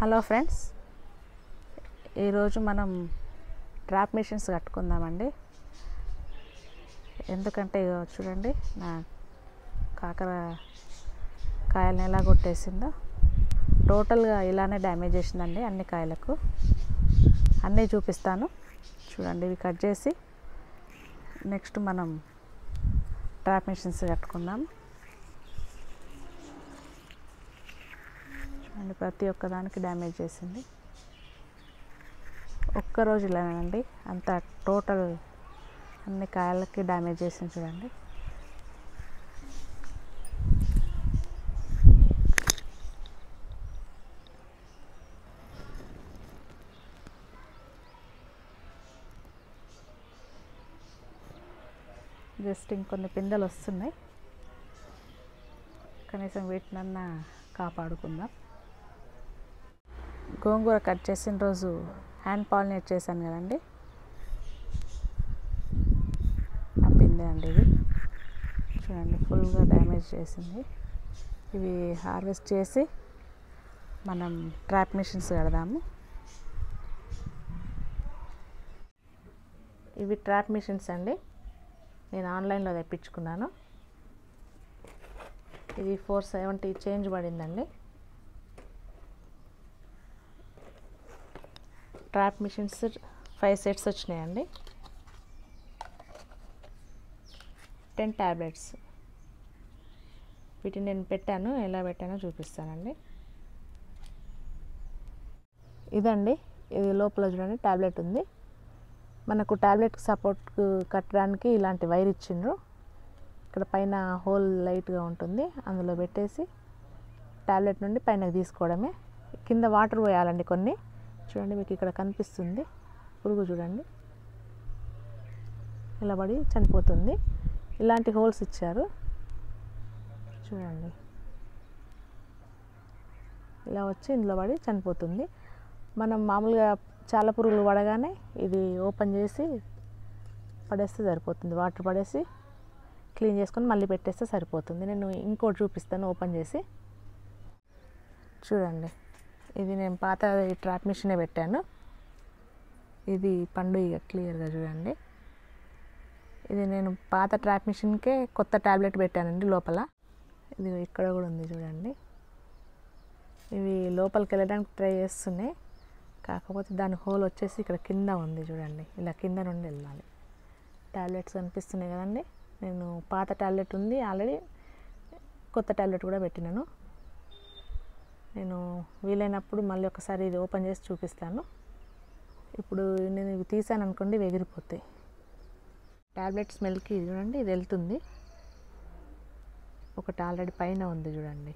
hello friends ఈరోజు మనం trap machines కట్టుకుందామండి ఎందుకంటే ఇగో చూడండి నా కాకర కాయలను ఎలా కొట్టేసిందో టోటల్గా ఇలానే డ్యామేజ్ చేసిందండి అన్ని కాయలకు అన్నీ చూపిస్తాను చూడండి ఇవి కట్ చేసి నెక్స్ట్ మనం ట్రాప్ మిషన్స్ కట్టుకుందాం చూడండి ప్రతి ఒక్క దానికి డ్యామేజ్ చేసింది ఒక్క రోజులోనండి అంత టోటల్ అన్ని కాయలకి డ్యామేజ్ చేసింది చూడండి జస్ట్ ఇంకొన్ని పిందెలు వస్తున్నాయి కనీసం వీటినన్నా కాపాడుకుందాం గోంగూర కట్ చేసిన రోజు హ్యాండ్ పాలినేట్ చేశాను కదండి ఆ పిందె అండి ఇది చూడండి ఫుల్గా డ్యామేజ్ చేసింది ఇవి హార్వెస్ట్ చేసి మనం ట్రాప్ మిషన్స్ కడదాము ఇవి ట్రాప్ మిషన్స్ అండి నేను ఆన్లైన్లో తెప్పించుకున్నాను ఇది ఫోర్ సెవెంటీ చేంజ్ పడిందండి ట్రాప్ మిషన్స్ ఫైవ్ సెట్స్ వచ్చినాయండి టెన్ ట్యాబ్లెట్స్ వీటిని నేను పెట్టాను ఎలా పెట్టానో చూపిస్తానండి ఇదండి ఇది లోపల చూడండి ట్యాబ్లెట్ ఉంది మనకు ట్యాబ్లెట్కి సపోర్ట్ కట్టడానికి ఇలాంటి వైర్ ఇచ్చిండ్రు ఇక్కడ పైన హోల్ లైట్గా ఉంటుంది అందులో పెట్టేసి ట్యాబ్లెట్ నుండి పైనకి తీసుకోవడమే కింద వాటర్ పోయాలండి కొన్ని చూడండి మీకు ఇక్కడ కనిపిస్తుంది పురుగు చూడండి ఇలా పడి చనిపోతుంది ఇలాంటి హోల్స్ ఇచ్చారు చూడండి ఇలా వచ్చి ఇందులో పడి చనిపోతుంది మనం మామూలుగా చాలా పురుగులు పడగానే ఇది ఓపెన్ చేసి పడేస్తే సరిపోతుంది వాటర్ పడేసి క్లీన్ చేసుకొని మళ్ళీ పెట్టేస్తే సరిపోతుంది నేను ఇంకోటి చూపిస్తాను ఓపెన్ చేసి చూడండి ఇది నేను పాత ట్రాప్ మిషనే పెట్టాను ఇది పండు ఇక క్లియర్గా చూడండి ఇది నేను పాత ట్రాప్ మిషన్కే కొత్త ట్యాబ్లెట్ పెట్టానండి లోపల ఇది ఇక్కడ కూడా ఉంది చూడండి ఇవి లోపలికి వెళ్ళడానికి ట్రై చేస్తున్నాయి కాకపోతే దాని హోల్ వచ్చేసి ఇక్కడ కింద ఉంది చూడండి ఇలా కింద నుండి వెళ్ళాలి ట్యాబ్లెట్స్ కనిపిస్తున్నాయి కదండి నేను పాత ట్యాబ్లెట్ ఉంది ఆల్రెడీ కొత్త ట్యాబ్లెట్ కూడా పెట్టినాను నేను వీలైనప్పుడు మళ్ళీ ఒకసారి ఇది ఓపెన్ చేసి చూపిస్తాను ఇప్పుడు నేను ఇవి తీసాను అనుకోండి ఇవి ఎగిరిపోతాయి ట్యాబ్లెట్ స్మెల్కి చూడండి ఇది వెళ్తుంది ఒకటి ఆల్రెడీ పైన ఉంది చూడండి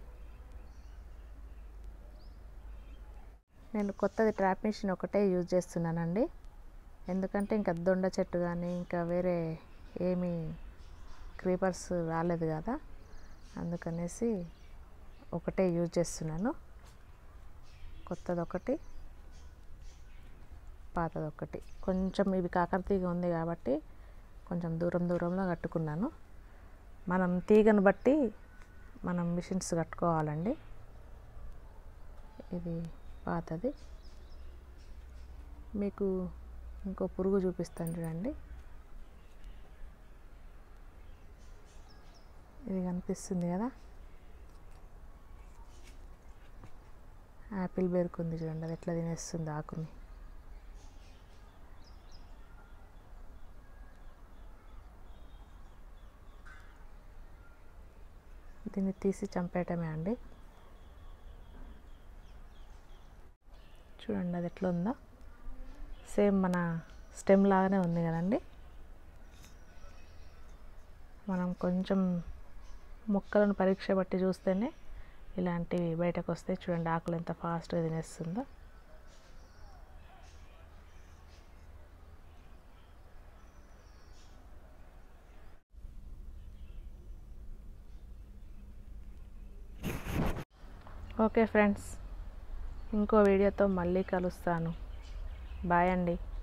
నేను కొత్తది ట్రాప్ మిషన్ ఒకటే యూజ్ చేస్తున్నానండి ఎందుకంటే ఇంకా దొండ చెట్టు కానీ ఇంకా వేరే ఏమీ క్రీపర్స్ రాలేదు కదా అందుకనేసి ఒకటే యూజ్ చేస్తున్నాను కొత్తది ఒకటి పాతది ఒకటి కొంచెం ఇవి కాకరతీగ ఉంది కాబట్టి కొంచెం దూరం దూరంలో కట్టుకున్నాను మనం తీగను బట్టి మనం మిషన్స్ కట్టుకోవాలండి ఇది పాతది మీకు ఇంకో పురుగు చూపిస్తాను చూడండి ఇది కనిపిస్తుంది కదా యాపిల్ బెరుకుంది చూడండి అది ఎట్లా తినేస్తుంది ఆకుని దీన్ని తీసి చంపేయటమే అండి చూడండి అది ఎట్లా ఉందో సేమ్ మన స్టెమ్ లాగానే ఉంది కదండి మనం కొంచెం మొక్కలను పరీక్ష బట్టి చూస్తేనే ఇలాంటివి బయటకు వస్తాయి చూడండి ఆకులు ఎంత ఫాస్ట్గా తినేస్తుందో ఓకే ఫ్రెండ్స్ ఇంకో వీడియోతో మళ్ళీ కలుస్తాను బాయ్ అండి